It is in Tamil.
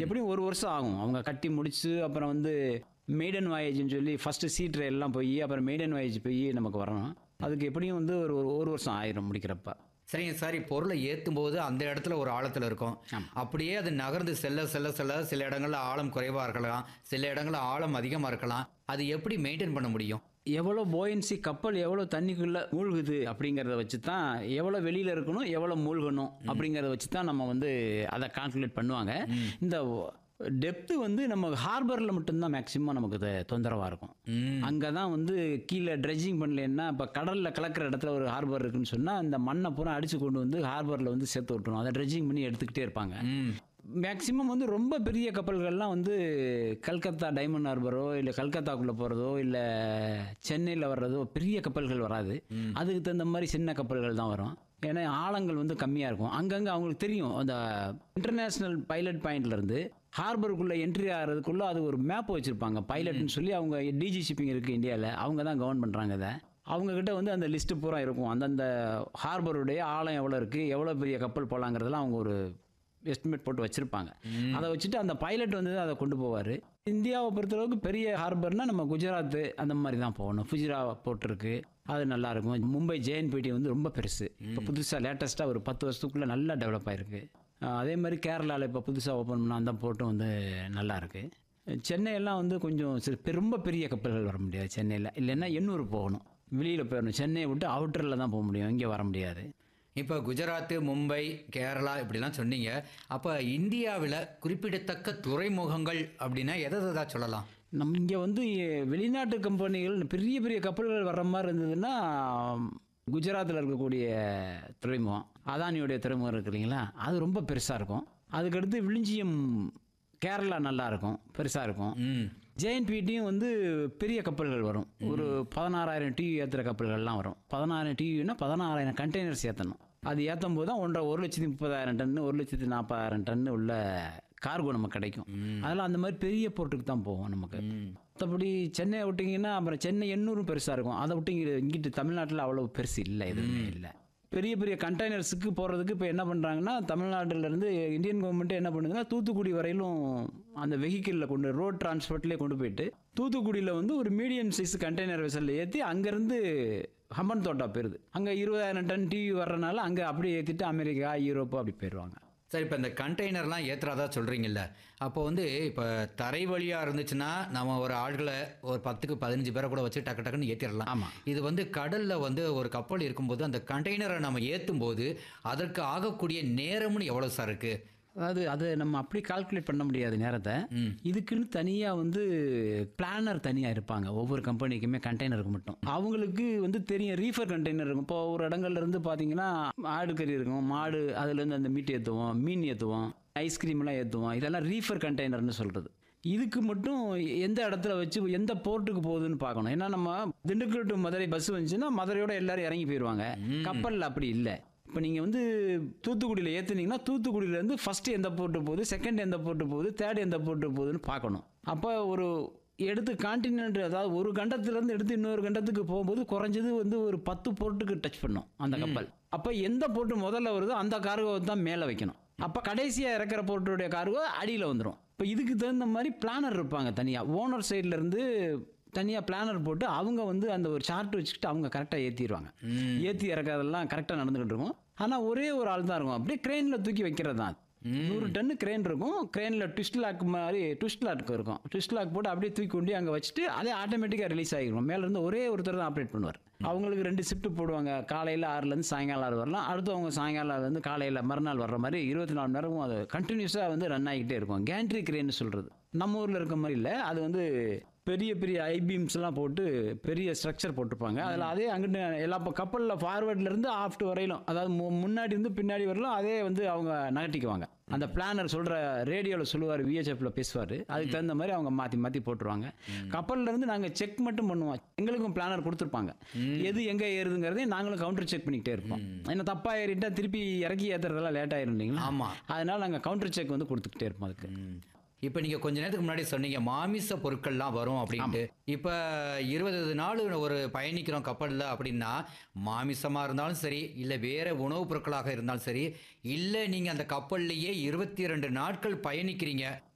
எப்படியும் ஒரு வருஷம் ஆகும் அவங்க கட்டி முடிச்சு அப்புறம் வந்து மெய்டன் வாயேஜ்னு சொல்லி ஃபஸ்ட்டு சீ எல்லாம் போய் அப்புறம் மெய்டன் வாயேஜ் போய் நமக்கு வரணும் அதுக்கு எப்படியும் வந்து ஒரு ஒரு- ஒரு வருஷம் ஆயிரும் முடிக்கிறப்ப சரிங்க சார் இப்போ பொருளை ஏற்றும் போது அந்த இடத்துல ஒரு ஆழத்தில் இருக்கும் அப்படியே அது நகர்ந்து செல்ல செல்ல செல்ல சில இடங்கள்ல ஆழம் குறைவாக இருக்கலாம் சில இடங்கள்ல ஆழம் அதிகமாக இருக்கலாம் அது எப்படி மெயின்டைன் பண்ண முடியும் எவ்வளோ போயன்சி கப்பல் எவ்வளோ தண்ணிக்குள்ளே மூழ்குது அப்படிங்கிறத வச்சு தான் எவ்வளோ வெளியில் இருக்கணும் எவ்வளோ மூழ்கணும் அப்படிங்கிறத வச்சு தான் நம்ம வந்து அதை கால்குலேட் பண்ணுவாங்க இந்த டெப்த்து வந்து நம்ம ஹார்பரில் மட்டும்தான் மேக்ஸிமம் நமக்கு இது தொந்தரவாக இருக்கும் ம். அங்கே தான் வந்து கீழே ட்ரெட்ஜிங் பண்ணலன்னா இப்போ கடலில் கலக்கிற இடத்துல ஒரு ஹார்பர் இருக்குன்னு சொன்னால் அந்த மண்ணை பூரா அடித்து கொண்டு வந்து ஹார்பரில் வந்து சேர்த்து விட்டுரும் அதை ட்ரெட்ஜிங் பண்ணி எடுத்துக்கிட்டே இருப்பாங்க ம் மேக்ஸிமம் வந்து ரொம்ப பெரிய கப்பல்கள்லாம் வந்து கல்கத்தா டைமண்ட் ஹார்பரோ இல்லை கல்கத்தாக்குள்ளே போகிறதோ இல்லை சென்னையில் வர்றதோ பெரிய கப்பல்கள் வராது அதுக்கு தகுந்த மாதிரி சின்ன கப்பல்கள் தான் வரும் ஏன்னா ஆழங்கள் வந்து கம்மியாக இருக்கும் அங்கங்கே அவங்களுக்கு தெரியும் அந்த இன்டர்நேஷ்னல் பைலட் பாயிண்ட்லேருந்து ஹார்பருக்குள்ளே என்ட்ரி ஆகிறதுக்குள்ளே அது ஒரு மேப் வச்சுருப்பாங்க பைலட்னு சொல்லி அவங்க டிஜி ஷிப்பிங் இருக்குது இந்தியாவில் அவங்க தான் கவர்ன் பண்ணுறாங்க இதை அவங்கக்கிட்ட வந்து அந்த லிஸ்ட்டு பூரா இருக்கும் அந்தந்த ஹார்பருடைய ஆழம் எவ்வளோ இருக்குது எவ்வளோ பெரிய கப்பல் போகலாங்கிறதெல்லாம் அவங்க ஒரு எஸ்டிமேட் போட்டு வச்சுருப்பாங்க அதை வச்சுட்டு அந்த பைலட் வந்து அதை கொண்டு போவார் இந்தியாவை பொறுத்தளவுக்கு பெரிய ஹார்பர்னா நம்ம குஜராத் அந்த மாதிரி தான் போகணும் ஃபுஜிரா போட்டிருக்கு அது நல்லா இருக்கும் மும்பை ஜேஎன்பிடி வந்து ரொம்ப பெருசு இப்போ புதுசாக லேட்டஸ்ட்டாக ஒரு பத்து வருஷத்துக்குள்ளே நல்லா டெவலப் ஆயிருக்கு அஹ் அதே மாதிரி கேரளாவில் இப்போ புதுசாக ஓப்பன் பண்ண அந்த போட்டும் வந்து நல்லா இருக்கு சென்னையெல்லாம் வந்து கொஞ்சம் சிறு ரொம்ப பெரிய கப்பல்கள் வர முடியாது சென்னையில் இல்லைன்னா எண்ணூர் போகணும் வெளியில் போயிடணும் சென்னையை விட்டு அவுட்டரில் தான் போக முடியும் இங்கே வர முடியாது இப்போ குஜராத் மும்பை கேரளா இப்படிலாம் சொன்னீங்க அப்போ இந்தியாவில் குறிப்பிடத்தக்க துறைமுகங்கள் அப்படின்னா எதை எதா சொல்லலாம் நம்ம இங்கே வந்து வெளிநாட்டு கம்பெனிகள் பெரிய பெரிய கப்பல்கள் வர்ற மாதிரி இருந்ததுன்னா குஜராத்தில் இருக்கக்கூடிய துறைமுகம் அதானியுடைய துறைமுகம் இருக்கு இல்லைங்களா அது ரொம்ப பெருசாக இருக்கும் அதுக்கடுத்து விழிஞ்சியம் கேரளா நல்லா இருக்கும் பெருசாக இருக்கும் ம் ஜேஎன்பிடியும் வந்து பெரிய கப்பல்கள் வரும் ஒரு பதினாறாயிரம் டிவி ஏற்றுற கப்பல்கள்லாம் வரும் பதினாயிரம் டிவினா பதினாறாயிரம் கண்டெய்னர்ஸ் ஏற்றணும் அது ஏற்றும் போது தான் ஒன்றரை ஒரு லட்சத்தி முப்பதாயிரம் டன்னு ஒரு லட்சத்தி நாற்பதாயிரம் டன்னு உள்ள கார்கோ நமக்கு கிடைக்கும் அதெல்லாம் அந்த மாதிரி பெரிய போர்ட்டுக்கு தான் போகும் நமக்கு மற்றபடி சென்னையை விட்டிங்கன்னா அப்புறம் சென்னை எண்ணூரும் பெருசாக இருக்கும் அதை விட்டு இங்கே இங்கிட்டு தமிழ்நாட்டில் அவ்வளோ பெருசு இல்லை எதுவுமே இல்லை பெரிய பெரிய கண்டெய்னர்ஸுக்கு போகிறதுக்கு இப்போ என்ன பண்ணுறாங்கன்னா தமிழ்நாட்டிலேருந்து இந்தியன் கவர்மெண்ட் என்ன பண்ணுதுன்னா தூத்துக்குடி வரையிலும் அந்த வெஹிக்கிளில் கொண்டு ரோட் டிரான்ஸ்போர்ட்லேயே கொண்டு போயிட்டு தூத்துக்குடியில் வந்து ஒரு மீடியம் சைஸ் கண்டெய்னர் வெசலில் ஏற்றி அங்கேருந்து ஹம்பன் தோட்டா போயிருது அங்கே இருபதாயிரம் டன் டிவி வர்றனால அங்கே அப்படியே ஏற்றிட்டு அமெரிக்கா யூரோப்பு அப்படி போயிடுவாங்க சரி இப்போ இந்த கண்டெய்னர்லாம் ஏற்றுறதா சொல்கிறீங்கல்ல அப்போ வந்து இப்போ தரை வழியாக இருந்துச்சுன்னா நம்ம ஒரு ஆள்களை ஒரு பத்துக்கு பதினஞ்சு பேரை கூட வச்சு டக்கு டக்குன்னு ஏற்றிடலாம் ஆமா. இது வந்து கடலில் வந்து ஒரு கப்பல் இருக்கும்போது அந்த கண்டெய்னரை நம்ம ஏற்றும் போது அதற்கு ஆகக்கூடிய நேரம்னு எவ்வளோ சார் இருக்குது அதாவது அது நம்ம அப்படி கால்குலேட் பண்ண முடியாது நேரத்தை ம். இதுக்குன்னு தனியாக வந்து பிளானர் தனியாக இருப்பாங்க ஒவ்வொரு கம்பெனிக்குமே கண்டெய்னருக்கு மட்டும் அவங்களுக்கு வந்து தெரியும் ரீஃபர் கண்டெய்னர் இருக்கும் இப்போ ஒரு இடங்கள்ல இருந்து பார்த்தீங்கன்னா ஆடு கறி இருக்கும் மாடு அதுலேருந்து அந்த மீட் ஏற்றுவோம் மீன் ஏற்றுவோம் ஐஸ்கிரீம்லாம் ஏற்றுவோம் இதெல்லாம் ரீஃபர் கண்டெய்னர்னு சொல்கிறது இதுக்கு மட்டும் எந்த இடத்துல வச்சு எந்த போர்ட்டுக்கு போகுதுன்னு பார்க்கணும் ஏன்னா நம்ம திண்டுக்கல் டு மதுரை பஸ் வந்துச்சுன்னா மதுரையோட எல்லாரும் இறங்கி போயிடுவாங்க கப்பலில் அப்படி இல்லை இப்போ நீங்கள் வந்து தூத்துக்குடியில் ஏற்றுனீங்கன்னா தூத்துக்குடியிலேருந்து ஃபஸ்ட்டு எந்த போர்ட்டு போகுது செகண்ட் எந்த போர்ட்டு போகுது தேர்ட் எந்த போர்ட்டு போகுதுன்னு பார்க்கணும் அப்போ ஒரு எடுத்து கான்டினென்ட் அதாவது ஒரு கண்டத்துலேருந்து எடுத்து இன்னொரு கண்டத்துக்கு போகும்போது குறைஞ்சது வந்து ஒரு பத்து போர்ட்டுக்கு டச் பண்ணும் அந்த கப்பல் அப்போ எந்த போர்ட்டு முதல்ல வருதோ அந்த கார்கோவை தான் மேலே வைக்கணும் அப்போ கடைசியாக இறக்குற போர்ட்டுடைய கார்கோ அடியில் வந்துடும் இப்போ இதுக்கு தகுந்த மாதிரி பிளானர் இருப்பாங்க தனியாக ஓனர் சைட்லேருந்து தனியாக பிளானர் போட்டு அவங்க வந்து அந்த ஒரு சார்ட் வச்சுக்கிட்டு அவங்க கரெக்டாக ஏற்றிடுவாங்க ஏற்றி இறக்கறதெல்லாம் கரெக்டாக நடந்துக்கிட்டு இருக்கும் ஆனால் ஒரே ஒரு ஆள் தான் இருக்கும் அப்படியே கிரெயினில் தூக்கி வைக்கிறது தான் நூறு டன்னு கிரெயின் இருக்கும் கிரெயினில் ட்விஸ்ட் லாக் மாதிரி ட்விஸ்ட் லாக் இருக்கும் ட்விஸ்ட் லாக் போட்டு அப்படியே தூக்கி கொண்டு அங்கே வச்சுட்டு அதே ஆட்டோமேட்டிக்காக ரிலீஸ் ஆகிரும் மேலேருந்து ஒரே ஒருத்தர் தான் ஆப்ரேட் பண்ணுவார் அவங்களுக்கு ரெண்டு ஷிஃப்ட் போடுவாங்க காலையில் ஆறுலேருந்து சாயங்காலம் ஆறு வரலாம் அடுத்தவங்க சாயங்காலம் ஆறுலேருந்து காலையில் மறுநாள் வர்ற மாதிரி இருபத்தி நாலு மணி நேரமும் அது கண்டினியூஸாக வந்து ரன் ஆகிக்கிட்டே இருக்கும் கேண்ட்ரி கிரேன்னு சொல்கிறது நம்ம ஊரில் இருக்க மாதிரி இல்லை அது வந்து பெரிய பெரிய ஐபீம்ஸ்லாம் போட்டு பெரிய ஸ்ட்ரக்சர் போட்டிருப்பாங்க அதில் அதே அங்கிட்டு எல்லா இப்போ கப்பலில் ஃபார்வர்ட்லேருந்து ஆஃப்ட் வரையிலும் அதாவது மு- முன்னாடி இருந்து பின்னாடி வரலும் அதே வந்து அவங்க நகட்டிக்குவாங்க அந்த பிளானர் சொல்கிற ரேடியோவில் சொல்லுவார் விஹெச்எஃப்ல பேசுவார் அதுக்கு தகுந்த மாதிரி அவங்க மாற்றி மாற்றி போட்டுருவாங்க கப்பல்ல இருந்து நாங்கள் செக் மட்டும் பண்ணுவோம் எங்களுக்கும் பிளானர் கொடுத்துருப்பாங்க எது எங்கே ஏறுதுங்கிறதையும் நாங்களும் கவுண்டர் செக் பண்ணிக்கிட்டே இருப்போம் ஏன்னா தப்பாக ஏறிட்டா திருப்பி இறக்கி ஏற்றுறதெல்லாம் லேட் ஆயிரும் இல்லைங்களா ஆமா. அதனால நாங்கள் கவுண்டர் செக் வந்து கொடுத்துக்கிட்டே இருப்போம் அதுக்கு இப்போ நீங்கள் கொஞ்ச நேரத்துக்கு முன்னாடி சொன்னீங்க மாமிச பொருட்கள்லாம் வரும் அப்படின்ட்டு இப்போ இருபது நாள் ஒரு பயணிக்கிறோம் கப்பலில் அப்படின்னா மாமிசமாக இருந்தாலும் சரி இல்லை வேற உணவுப் பொருட்களாக இருந்தாலும் சரி இல்லை நீங்கள் அந்த கப்பல்லையே இருபத்தி ரெண்டு நாட்கள் பயணிக்கிறீங்க